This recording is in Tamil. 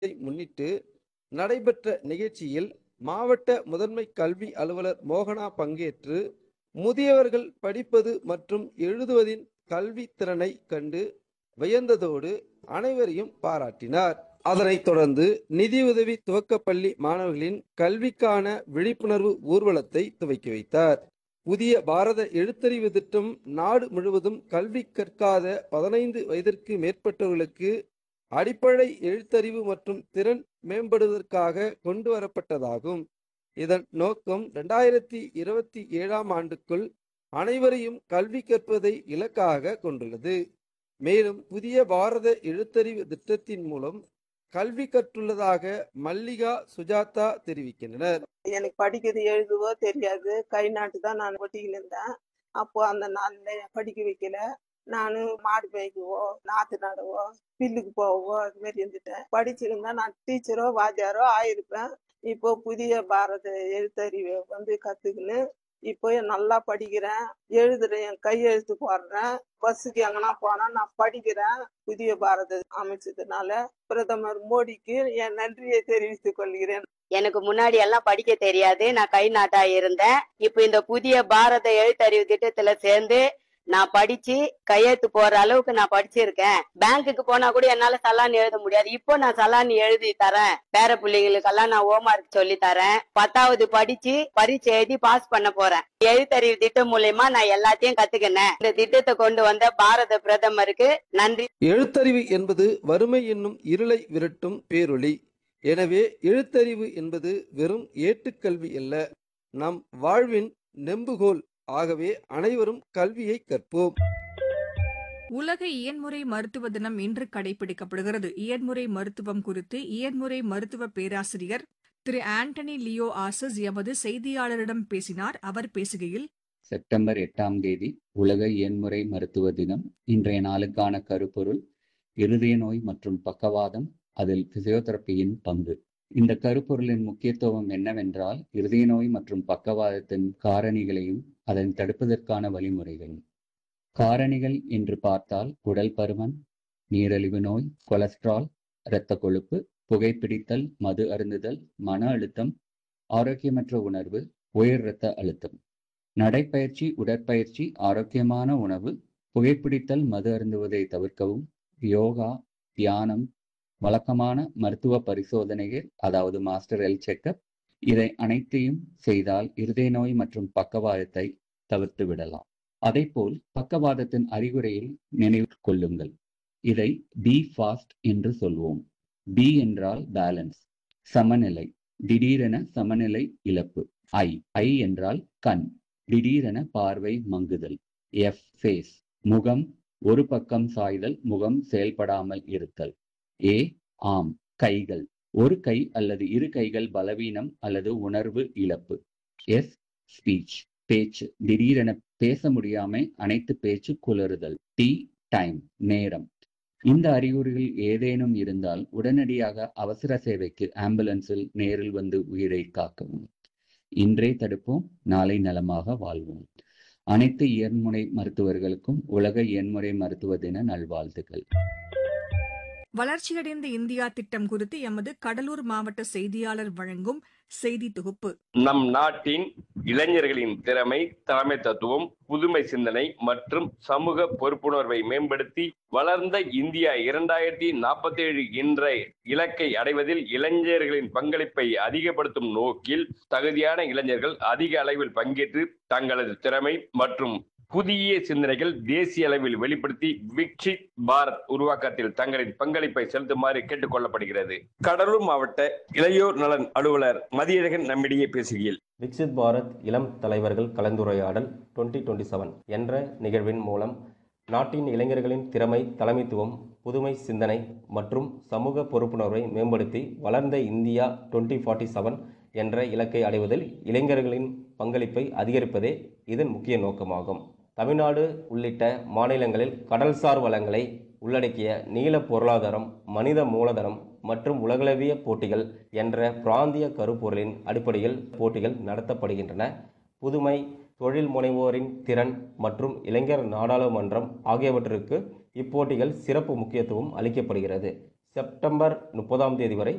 இதை முன்னிட்டு நடைபெற்ற நிகழ்ச்சியில் மாவட்ட முதன்மை கல்வி அலுவலர் மோகனா பங்கேற்று முதியவர்கள் படிப்பது மற்றும் எழுதுவதின் கல்வி திறனை கண்டு வியந்ததோடு அனைவரையும் பாராட்டினார் அதனைத் தொடர்ந்து நிதியுதவி துவக்கப்பள்ளி மாணவர்களின் கல்விக்கான விழிப்புணர்வு ஊர்வலத்தை துவக்கி வைத்தார் புதிய பாரத எழுத்தறிவு திட்டம் நாடு முழுவதும் கல்வி கற்காத பதினைந்து வயதிற்கு மேற்பட்டவர்களுக்கு அடிப்படை எழுத்தறிவு மற்றும் திறன் மேம்படுவதற்காக கொண்டு வரப்பட்டதாகும் இதன் நோக்கம் இரண்டாயிரத்தி இருபத்தி ஏழாம் ஆண்டுக்குள் அனைவரையும் கல்வி கற்பதை இலக்காக கொண்டுள்ளது மேலும் புதிய பாரத எழுத்தறிவு திட்டத்தின் மூலம் கல்வி கற்றுள்ளதாக மல்லிகா சுஜாதா தெரிவிக்கின்றனர் எனக்கு படிக்கிறது எழுதுவோ தெரியாது கை நாட்டு தான் நான் ஒட்டிக்கின்னு இருந்தேன் அப்போ அந்த நாள்ல படிக்க வைக்கல நான் மாடு மேய்க்கவோ நாத்து நடவோ பில்லுக்கு போவோ அது மாதிரி இருந்துட்டேன் படிச்சிருந்தா நான் டீச்சரோ வாத்தியாரோ ஆயிருப்பேன் இப்போ புதிய பாரத எழுத்தறிவை வந்து கத்துக்கின்னு இப்போ நல்லா படிக்கிறேன் எழுதுறேன் என் கையெழுத்து போடுறேன் பஸ்ஸுக்கு எங்கன்னா போனா நான் படிக்கிறேன் புதிய பாரத அமைச்சதுனால பிரதமர் மோடிக்கு என் நன்றியை தெரிவித்துக் கொள்கிறேன் எனக்கு முன்னாடி எல்லாம் படிக்க தெரியாது நான் கை நாட்டா இருந்தேன் இப்ப இந்த புதிய பாரத எழுத்தறிவு திட்டத்துல சேர்ந்து நான் படிச்சு கையெழுத்து போற அளவுக்கு நான் படிச்சிருக்கேன் பேங்க்குக்கு போனா கூட என்னால சலான் எழுத முடியாது இப்போ நான் சலான் எழுதி தரேன் பேர பிள்ளைங்களுக்கெல்லாம் நான் ஹோம்ஒர்க் சொல்லி தரேன் பத்தாவது படிச்சு பரீட்சை எழுதி பாஸ் பண்ண போறேன் எழுத்தறிவு திட்டம் மூலயமா நான் எல்லாத்தையும் கத்துக்கினேன் இந்த திட்டத்தை கொண்டு வந்த பாரத பிரதமருக்கு நன்றி எழுத்தறிவு என்பது வறுமை என்னும் இருளை விரட்டும் பேரொளி எனவே எழுத்தறிவு என்பது வெறும் ஏட்டுக்கல்வி அல்ல நம் வாழ்வின் நெம்புகோல் ஆகவே அனைவரும் கல்வியை கற்போம் உலக இயன்முறை மருத்துவ தினம் இன்று கடைபிடிக்கப்படுகிறது இயன்முறை மருத்துவம் குறித்து இயன்முறை மருத்துவ பேராசிரியர் திரு ஆண்டனி லியோ ஆசஸ் எமது செய்தியாளரிடம் பேசினார் அவர் பேசுகையில் செப்டம்பர் எட்டாம் தேதி உலக இயன்முறை மருத்துவ தினம் இன்றைய நாளுக்கான கருப்பொருள் இருதய நோய் மற்றும் பக்கவாதம் அதில் பிசியோதெரப்பியின் பங்கு இந்த கருப்பொருளின் முக்கியத்துவம் என்னவென்றால் இருதய நோய் மற்றும் பக்கவாதத்தின் காரணிகளையும் அதனை தடுப்பதற்கான வழிமுறைகளும் காரணிகள் என்று பார்த்தால் உடல் பருமன் நீரிழிவு நோய் கொலஸ்ட்ரால் இரத்த கொழுப்பு புகைப்பிடித்தல் மது அருந்துதல் மன அழுத்தம் ஆரோக்கியமற்ற உணர்வு உயர் இரத்த அழுத்தம் நடைப்பயிற்சி உடற்பயிற்சி ஆரோக்கியமான உணவு புகைப்பிடித்தல் மது அருந்துவதை தவிர்க்கவும் யோகா தியானம் வழக்கமான மருத்துவ பரிசோதனைகள் அதாவது மாஸ்டர் ஹெல்த் செக்கப் இதை அனைத்தையும் செய்தால் இருதய நோய் மற்றும் பக்கவாதத்தை தவிர்த்து விடலாம் அதேபோல் பக்கவாதத்தின் அறிகுறியில் நினைவு கொள்ளுங்கள் இதை பி ஃபாஸ்ட் என்று சொல்வோம் பி என்றால் பேலன்ஸ் சமநிலை திடீரென சமநிலை இழப்பு ஐ ஐ என்றால் கண் திடீரென பார்வை மங்குதல் எஃப் ஃபேஸ் முகம் ஒரு பக்கம் சாய்தல் முகம் செயல்படாமல் இருத்தல் ஏ ஆம் கைகள் ஒரு கை அல்லது இரு கைகள் பலவீனம் அல்லது உணர்வு இழப்பு எஸ் ஸ்பீச் பேச்சு திடீரென பேச முடியாம அனைத்து பேச்சு குளறுதல் டி டைம் நேரம் இந்த அறிகுறிகள் ஏதேனும் இருந்தால் உடனடியாக அவசர சேவைக்கு ஆம்புலன்ஸில் நேரில் வந்து உயிரை காக்கவும் இன்றே தடுப்போம் நாளை நலமாக வாழ்வோம் அனைத்து இயன்முறை மருத்துவர்களுக்கும் உலக இயன்முறை மருத்துவ தின நல்வாழ்த்துக்கள் வளர்ச்சியடைந்த இந்தியா திட்டம் குறித்து எமது கடலூர் மாவட்ட செய்தியாளர் வழங்கும் செய்தி தொகுப்பு நம் நாட்டின் இளைஞர்களின் திறமை தலைமை தத்துவம் புதுமை சிந்தனை மற்றும் சமூக பொறுப்புணர்வை மேம்படுத்தி வளர்ந்த இந்தியா இரண்டாயிரத்தி நாற்பத்தி ஏழு என்ற இலக்கை அடைவதில் இளைஞர்களின் பங்களிப்பை அதிகப்படுத்தும் நோக்கில் தகுதியான இளைஞர்கள் அதிக அளவில் பங்கேற்று தங்களது திறமை மற்றும் புதிய சிந்தனைகள் தேசிய அளவில் வெளிப்படுத்தி விக்ஷித் பாரத் உருவாக்கத்தில் தங்களின் பங்களிப்பை செலுத்துமாறு கேட்டுக் கொள்ளப்படுகிறது கடலூர் மாவட்ட இளையோர் நலன் அலுவலர் மதியழகன் நம்மிடையே பேசுகையில் விக்சித் பாரத் இளம் தலைவர்கள் கலந்துரையாடல் டுவெண்ட்டி டுவெண்ட்டி செவன் என்ற நிகழ்வின் மூலம் நாட்டின் இளைஞர்களின் திறமை தலைமைத்துவம் புதுமை சிந்தனை மற்றும் சமூக பொறுப்புணர்வை மேம்படுத்தி வளர்ந்த இந்தியா டுவெண்ட்டி ஃபார்ட்டி செவன் என்ற இலக்கை அடைவதில் இளைஞர்களின் பங்களிப்பை அதிகரிப்பதே இதன் முக்கிய நோக்கமாகும் தமிழ்நாடு உள்ளிட்ட மாநிலங்களில் கடல்சார் வளங்களை உள்ளடக்கிய நீல பொருளாதாரம் மனித மூலதனம் மற்றும் உலகளவிய போட்டிகள் என்ற பிராந்திய கருப்பொருளின் அடிப்படையில் போட்டிகள் நடத்தப்படுகின்றன புதுமை தொழில் முனைவோரின் திறன் மற்றும் இளைஞர் நாடாளுமன்றம் ஆகியவற்றிற்கு இப்போட்டிகள் சிறப்பு முக்கியத்துவம் அளிக்கப்படுகிறது செப்டம்பர் முப்பதாம் தேதி வரை